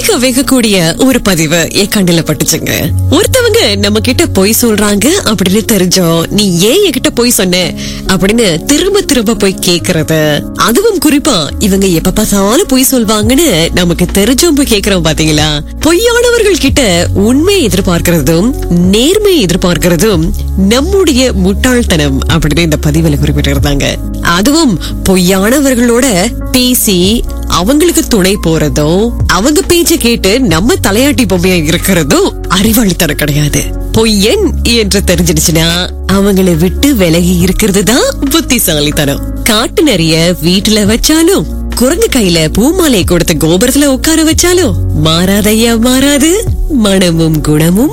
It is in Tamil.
வேக வேக கூடிய ஒரு பதிவு என் கண்ணுல பட்டுச்சுங்க ஒருத்தவங்க நம்ம கிட்ட பொய் சொல்றாங்க அப்படின்னு தெரிஞ்சோம் நீ ஏன் என்கிட்ட பொய் சொன்ன அப்படின்னு திரும்ப திரும்ப போய் கேக்குறது அதுவும் குறிப்பா இவங்க எப்ப பார்த்தாலும் பொய் சொல்வாங்கன்னு நமக்கு தெரிஞ்சும் போய் கேக்குறோம் பாத்தீங்களா பொய்யானவர்கள் கிட்ட உண்மை எதிர்பார்க்கிறதும் நேர்மை எதிர்பார்க்கிறதும் நம்முடைய முட்டாள்தனம் அப்படின்னு இந்த பதிவுல குறிப்பிட்டிருந்தாங்க அதுவும் பொய்யானவர்களோட பேசி அவங்களுக்கு துணை போறதும் அவங்க பேச்ச கேட்டு நம்ம தலையாட்டி பொம்மையா இருக்கிறதும் அறிவாளித்தனம் கிடையாது பொய்யன் என்று தெரிஞ்சிடுச்சுன்னா அவங்கள விட்டு விலகி இருக்கிறது தான் புத்திசாலித்தனம் காட்டு நிறைய வீட்டுல வச்சாலும் குரங்கு கையில பூமாலை கொடுத்து கோபுரத்துல உட்கார வச்சாலும் மாறாதையா மாறாது மனமும் குணமும்